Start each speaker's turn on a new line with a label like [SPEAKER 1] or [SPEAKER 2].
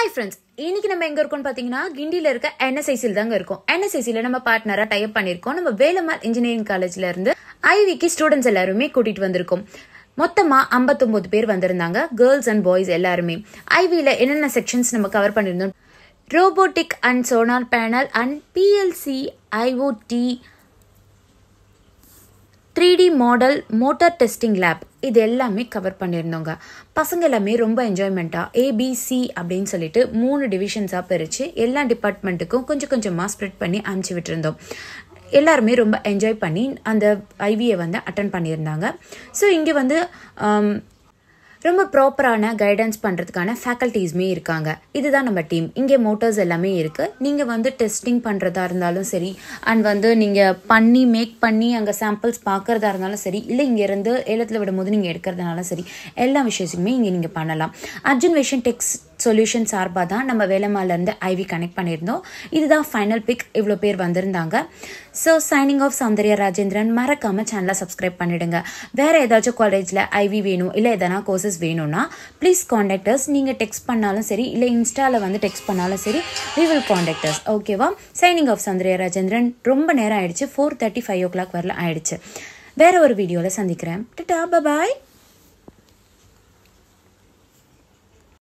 [SPEAKER 1] hi friends இன்னைக்கு நம்ம எங்க இருக்கோம்னு பாத்தீங்கன்னா கிண்டியில இருக்க என்எஸ்ஐசியில் தாங்க இருக்கோம் என்எஸ்ஐசியில் நம்ம பார்ட்னரா டைப் பண்ணிருக்கோம் நம்ம வேலம்மாள் இன்ஜினியரிங் காலேஜ்ல இருந்து ஐவிக்கு ஸ்டூடெண்ட்ஸ் எல்லாருமே கூட்டிட்டு வந்திருக்கோம் மொத்தமா 59 பேர் வந்திருந்தாங்க கேர்ள்ஸ் அண்ட் பாய்ஸ் எல்லாருமே ஐவில என்னென்ன செக்ஷன்ஸ் நம்ம கவர் பண்ணியிருந்தோம் robotic and sonar panel and PLC IoT three D model motor testing lab இது எல்லாமே கவர் பண்ணியிருந்தோங்க பசங்க எல்லாமே ரொம்ப என்ஜாய்மெண்ட்டாக ஏபிசி அப்படின்னு சொல்லிட்டு மூணு டிவிஷன்ஸாக பிரித்து எல்லா டிபார்ட்மெண்ட்டுக்கும் கொஞ்சம் கொஞ்சமாக ஸ்ப்ரெட் பண்ணி அனுப்பிச்சி விட்டுருந்தோம் எல்லாருமே ரொம்ப என்ஜாய் பண்ணி அந்த ஐவியை வந்து அட்டன் பண்ணியிருந்தாங்க ஸோ இங்கே வந்து ஆம், ரொம்ப ப்ராப்பரான கைடன்ஸ் பண்ணுறதுக்கான ஃபேக்கல்ட்டிஸுமே இருக்காங்க இதுதான் நம்ம டீம் இங்கே மோட்டார்ஸ் எல்லாமே இருக்குது நீங்கள் வந்து டெஸ்டிங் பண்ணுறதா இருந்தாலும் சரி அண்ட் வந்து நீங்கள் பண்ணி மேக் பண்ணி அங்கே சாம்பிள்ஸ் பார்க்குறதா இருந்தாலும் சரி இல்லை இங்கேருந்து ஏலத்தில் விடும்போது நீங்கள் எடுக்கிறதுனாலும் சரி எல்லா விஷயத்துக்குமே இங்கே நீங்கள் பண்ணலாம் அர்ஜுன் விஷன் டெக்ஸ் சொல்யூஷன் சார்பாக தான் நம்ம வேலம்மாலேருந்து ஐவி கனெக்ட் பண்ணியிருந்தோம் இதுதான் ஃபைனல் பிக் இவ்வளோ பேர் வந்திருந்தாங்க so signing off Soundarya Rajendran மறக்காமல் சேனலை சப்ஸ்கிரைப் பண்ணிடுங்க வேறு ஏதாச்சும் காலேஜில் ஐவி வேணும் இல்லை எதனா கோர்சஸ் வேணும்னா ப்ளீஸ் காண்டாக்டர்ஸ் நீங்கள் டெக்ஸ்ட் பண்ணாலும் சரி இல்லை இன்ஸ்டாவில் வந்து டெக்ஸ்ட் பண்ணாலும் சரி வி வில் காண்டாக்டர்ஸ் ஓகேவா சைனிங் ஆஃப் சௌந்தர்யா ராஜேந்திரன் ரொம்ப நேரம் ஆயிடுச்சு four thirty five o'clock வரல ஆயிடுச்சு வேற ஒரு வீடியோவில் சந்திக்கிறேன் டாடா பாய்